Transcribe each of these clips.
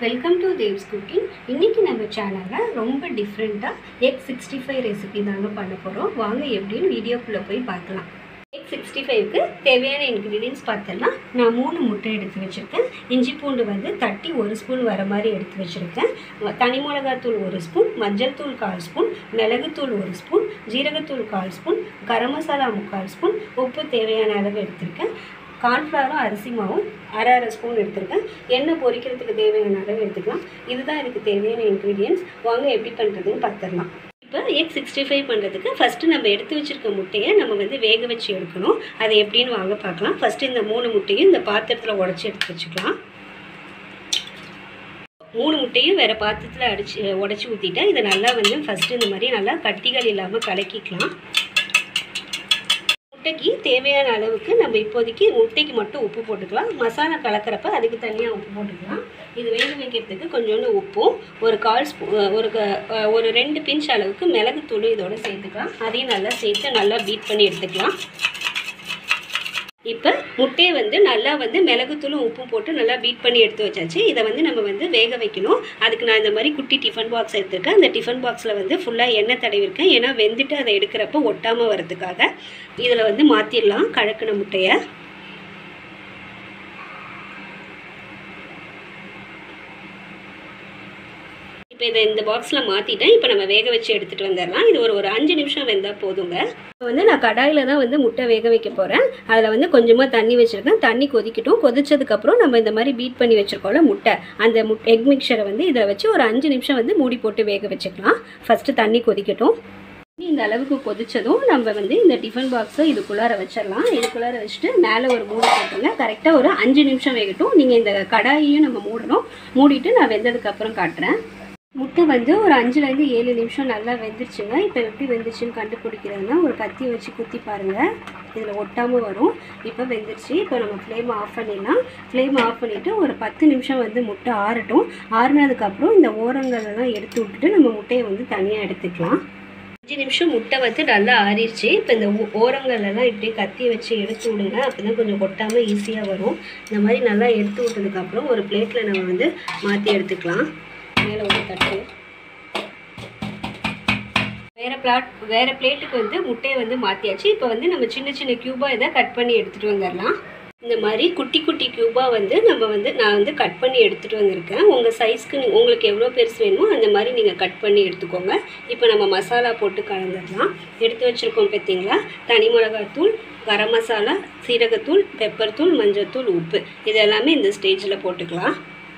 welcome to Dev's cooking இன்றைக்கி நம்ம சேனலில் ரொம்ப டிஃப்ரெண்ட்டாக எக் சிக்ஸ்டி ஃபைவ் ரெசிபி தாங்க பண்ண போகிறோம் வாங்க எப்படின்னு வீடியோக்குள்ளே போய் பார்க்கலாம் எக் சிக்ஸ்டி ஃபைவ்க்கு தேவையான இன்க்ரீடியன்ஸ் பார்த்தோன்னா நான் மூணு முட்டை எடுத்து வச்சுருக்கேன் இஞ்சி பூண்டு வந்து தட்டி ஒரு ஸ்பூன் வர மாதிரி எடுத்து வச்சுருக்கேன் தனி மிளகாத்தூள் ஒரு ஸ்பூன் மஞ்சள் தூள் கால் ஸ்பூன் மிளகுத்தூள் ஒரு ஸ்பூன் ஜீரகத்தூள் கால் ஸ்பூன் கரம் மசாலா முக்கால் ஸ்பூன் உப்பு தேவையான அளவு எடுத்திருக்கேன் கார்ன்ஃப்ளவரும் அரிசி மாவும் அரை அரை ஸ்பூன் எடுத்திருக்கேன் எண்ணெய் பொரிக்கிறதுக்கு தேவையான அளவு எடுத்துக்கலாம் இதுதான் இதுக்கு தேவையான இன்க்ரீடியன்ஸ் வாங்க எப்படி பண்ணுறதுன்னு பார்த்துடலாம் இப்போ எக் சிக்ஸ்டி ஃபைவ் பண்ணுறதுக்கு ஃபஸ்ட்டு நம்ம எடுத்து வச்சுருக்க முட்டையை நம்ம வந்து வேக வச்சு எடுக்கணும் அதை எப்படின்னு வாங்க பார்க்கலாம் ஃபஸ்ட்டு இந்த மூணு முட்டையும் இந்த பாத்திரத்தில் உடச்சி எடுத்து வச்சுக்கலாம் மூணு முட்டையும் வேறு பாத்திரத்தில் அடிச்சு உடச்சி ஊற்றிட்டேன் இதை நல்லா வந்து ஃபஸ்ட்டு இந்த மாதிரி நல்லா கட்டிகள் இல்லாமல் கலக்கிக்கலாம் முட்டைக்கு தேவையான அளவுக்கு நம்ம இப்போதைக்கு முட்டைக்கு மட்டும் உப்பு போட்டுக்கலாம் மசாலா கலக்கிறப்ப அதுக்கு தனியாக உப்பு போட்டுக்கலாம் இது வேக வைக்கிறதுக்கு கொஞ்சோண்டு உப்பும் ஒரு கால் ஸ்பூ ஒரு க- ஒரு ரெண்டு பிஞ்ச் அளவுக்கு மிளகுத்தூள் இதோட சேர்த்துக்கலாம் அதையும் நல்லா சேர்த்து நல்லா பீட் பண்ணி எடுத்துக்கலாம் இப்போ முட்டையை வந்து நல்லா வந்து மிளகுத்தூளும் உப்பும் போட்டு நல்லா பீட் பண்ணி எடுத்து வச்சாச்சு இதை வந்து நம்ம வந்து வேக வைக்கணும் அதுக்கு நான் இந்த மாதிரி குட்டி டிஃபன் பாக்ஸ் எடுத்திருக்கேன் அந்த டிஃபன் பாக்ஸில் வந்து ஃபுல்லாக எண்ணெய் தடவிருக்கேன் ஏன்னா வெந்துட்டு அதை எடுக்கிறப்ப ஒட்டாமல் வரதுக்காக இதில் வந்து மாற்றிடலாம் கழக்கின முட்டையை இப்போ இதை இந்த பாக்ஸில் மாற்றிட்டேன் இப்போ நம்ம வேக வச்சு எடுத்துகிட்டு வந்துடலாம் இது ஒரு ஒரு அஞ்சு நிமிஷம் வெந்தால் போதுங்க இப்போ வந்து நான் கடாயில் தான் வந்து முட்டை வேக வைக்க போகிறேன் அதில் வந்து கொஞ்சமாக தண்ணி வச்சுருக்கேன் தண்ணி கொதிக்கட்டும் கொதிச்சதுக்கப்புறம் நம்ம இந்த மாதிரி பீட் பண்ணி வச்சுருக்கோம்ல முட்டை அந்த முட் எக் மிக்சரை வந்து இதில் வச்சு ஒரு அஞ்சு நிமிஷம் வந்து மூடி போட்டு வேக வச்சுக்கலாம் ஃபஸ்ட்டு தண்ணி கொதிக்கட்டும் தண்ணி இந்த அளவுக்கு கொதிச்சதும் நம்ம வந்து இந்த டிஃபன் பாக்ஸை இதுக்குள்ளார வச்சிடலாம் இதுக்குள்ளார வச்சுட்டு மேலே ஒரு மூடி போட்டுருங்க கரெக்டாக ஒரு அஞ்சு நிமிஷம் வேகட்டும் நீங்கள் இந்த கடாயையும் நம்ம மூடணும் மூடிட்டு நான் வெந்ததுக்கப்புறம் காட்டுறேன் முட்டை வந்து ஒரு அஞ்சுலேருந்து ஏழு நிமிஷம் நல்லா வெந்துருச்சுங்க இப்போ எப்படி வெந்துருச்சுன்னு கண்டுபிடிக்கிறதுனா ஒரு கத்தி வச்சு குத்தி பாருங்கள் இதில் ஒட்டாமல் வரும் இப்போ வெந்துருச்சு இப்போ நம்ம ஃப்ளேம் ஆஃப் பண்ணிடலாம் ஃப்ளேம் ஆஃப் பண்ணிவிட்டு ஒரு பத்து நிமிஷம் வந்து முட்டை ஆறட்டும் ஆறுனதுக்கப்புறம் இந்த ஓரங்களெல்லாம் எடுத்து விட்டுட்டு நம்ம முட்டையை வந்து தனியாக எடுத்துக்கலாம் அஞ்சு நிமிஷம் முட்டை வந்து நல்லா ஆறிடுச்சு இப்போ இந்த ஓ- ஓரங்களெல்லாம் இப்படி கத்தி வச்சு எடுத்து விடுங்க அப்போ தான் கொஞ்சம் கொட்டாமல் ஈஸியாக வரும் இந்த மாதிரி நல்லா எடுத்து விட்டதுக்கப்புறம் ஒரு பிளேட்டில் நம்ம வந்து மாற்றி எடுத்துக்கலாம் மேலே ஒரு தட்டு வேறு பிளாட் வேறு பிளேட்டுக்கு வந்து முட்டையை வந்து மாற்றியாச்சு இப்போ வந்து நம்ம சின்ன சின்ன க்யூபாக இதை கட் பண்ணி எடுத்துகிட்டு வந்துடலாம் இந்த மாதிரி குட்டி குட்டி க்யூபாக வந்து நம்ம வந்து நான் வந்து கட் பண்ணி எடுத்துகிட்டு வந்திருக்கேன் உங்கள் சைஸ்க்கு நீ உங்களுக்கு எவ்வளோ பெருசு வேணுமோ அந்த மாதிரி நீங்கள் கட் பண்ணி எடுத்துக்கோங்க இப்போ நம்ம மசாலா போட்டு கலந்துடலாம் எடுத்து வச்சுருக்கோம் பார்த்தீங்களா தனி மிளகாத்தூள் கரம் மசாலா சீரகத்தூள் பெப்பர் தூள் மஞ்சத்தூள் உப்பு இது எல்லாமே இந்த ஸ்டேஜில் போட்டுக்கலாம்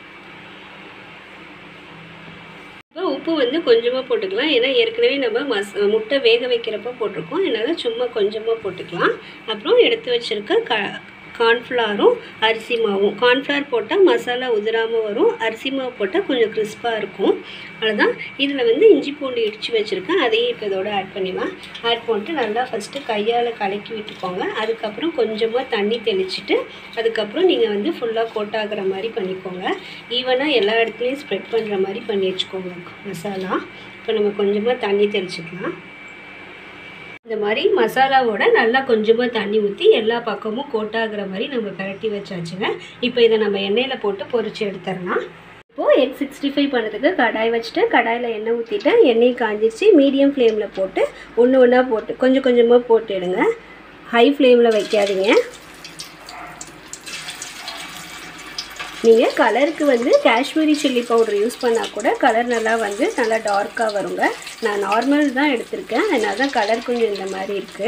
இப்போ உப்பு வந்து கொஞ்சமாக போட்டுக்கலாம் ஏன்னா ஏற்கனவே நம்ம மஸ் முட்டை வேக வைக்கிறப்ப போட்டிருக்கோம் அதனால் சும்மா கொஞ்சமாக போட்டுக்கலாம் அப்புறம் எடுத்து வச்சுருக்க க கார்ன்ஃப்ளவரும் அரிசி மாவும் கார்ன்ஃப்ளவர் போட்டால் மசாலா உதிராமல் வரும் அரிசி மாவு போட்டால் கொஞ்சம் கிறிஸ்பாக இருக்கும் அவ்வளோதான் இதில் வந்து இஞ்சி பூண்டு இடித்து வச்சுருக்கேன் அதையும் இப்போ இதோட ஆட் பண்ணிடலாம் ஆட் பண்ணிட்டு நல்லா ஃபஸ்ட்டு கையால் கலக்கி விட்டுக்கோங்க அதுக்கப்புறம் கொஞ்சமாக தண்ணி தெளிச்சிட்டு அதுக்கப்புறம் நீங்கள் வந்து ஃபுல்லாக கோட் ஆகுற மாதிரி பண்ணிக்கோங்க ஈவனாக எல்லா இடத்துலையும் ஸ்ப்ரெட் பண்ணுற மாதிரி பண்ணி வச்சுக்கோங்க மசாலா இப்போ நம்ம கொஞ்சமாக தண்ணி தெளிச்சுக்கலாம் இந்த மாதிரி மசாலாவோட நல்லா கொஞ்சமாக தண்ணி ஊற்றி எல்லா பக்கமும் கோட்டாகிற மாதிரி நம்ம பரட்டி வச்சாச்சுங்க இப்போ இதை நம்ம எண்ணெயில் போட்டு பொரிச்சு எடுத்துடலாம் இப்போது எக் சிக்ஸ்டி ஃபைவ் பண்ணுறதுக்கு கடாய் வச்சுட்டு கடாயில் எண்ணெய் ஊற்றிட்டேன் எண்ணெய் காஞ்சிருச்சு மீடியம் ஃப்ளேமில் போட்டு ஒன்று ஒன்றா போட்டு கொஞ்சம் கொஞ்சமாக போட்டு எடுங்க ஹை ஃப்ளேமில் வைக்காதீங்க நீங்கள் கலருக்கு வந்து காஷ்மீரி சில்லி பவுடர் யூஸ் பண்ணால் கூட கலர் நல்லா வந்து நல்லா டார்க்காக வருங்க நான் நார்மல் தான் எடுத்திருக்கேன் அதனால தான் கலர் கொஞ்சம் இந்த மாதிரி இருக்குது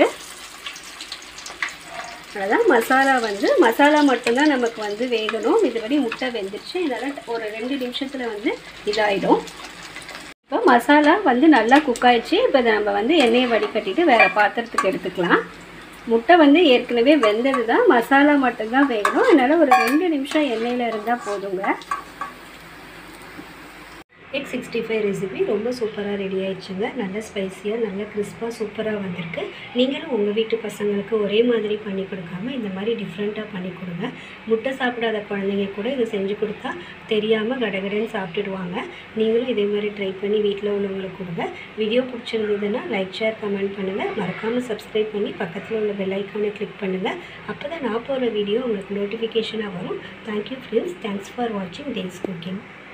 அதான் மசாலா வந்து மசாலா மட்டும்தான் நமக்கு வந்து வேகணும் இதுவரை முட்டை வெந்துருச்சு இதெல்லாம் ஒரு ரெண்டு நிமிஷத்தில் வந்து இதாகிடும் இப்போ மசாலா வந்து நல்லா குக் ஆயிடுச்சு இப்போ இதை நம்ம வந்து எண்ணெயை வடிகட்டிட்டு வேறு பாத்திரத்துக்கு எடுத்துக்கலாம் முட்டை வந்து ஏற்கனவே வெந்தது தான் மசாலா மட்டும்தான் வேகணும் அதனால் ஒரு ரெண்டு நிமிஷம் எண்ணெயில் இருந்தால் போதுங்க எக் சிக்ஸ்டி ஃபைவ் ரெசிபி ரொம்ப சூப்பராக ரெடி ஆயிடுச்சுங்க நல்ல ஸ்பைஸியாக நல்ல கிறிஸ்பாக சூப்பராக வந்திருக்கு நீங்களும் உங்கள் வீட்டு பசங்களுக்கு ஒரே மாதிரி பண்ணி கொடுக்காம இந்த மாதிரி டிஃப்ரெண்ட்டாக பண்ணி கொடுங்க முட்டை சாப்பிடாத குழந்தைங்க கூட இதை செஞ்சு கொடுத்தா தெரியாமல் கடகடன்னு சாப்பிட்டுடுவாங்க நீங்களும் இதே மாதிரி ட்ரை பண்ணி வீட்டில் உள்ளவங்களுக்கு கொடுங்க வீடியோ பிடிச்சிருந்ததுன்னா லைக் ஷேர் கமெண்ட் பண்ணுங்கள் மறக்காமல் சப்ஸ்கிரைப் பண்ணி பக்கத்தில் உள்ள பெல் ஐக்கானை கிளிக் பண்ணுங்கள் அப்போ தான் நான் போகிற வீடியோ உங்களுக்கு நோட்டிஃபிகேஷனாக வரும் தேங்க்யூ ஃப்ரெண்ட்ஸ் தேங்க்ஸ் ஃபார் வாட்சிங் டேஸ் குக்கிங்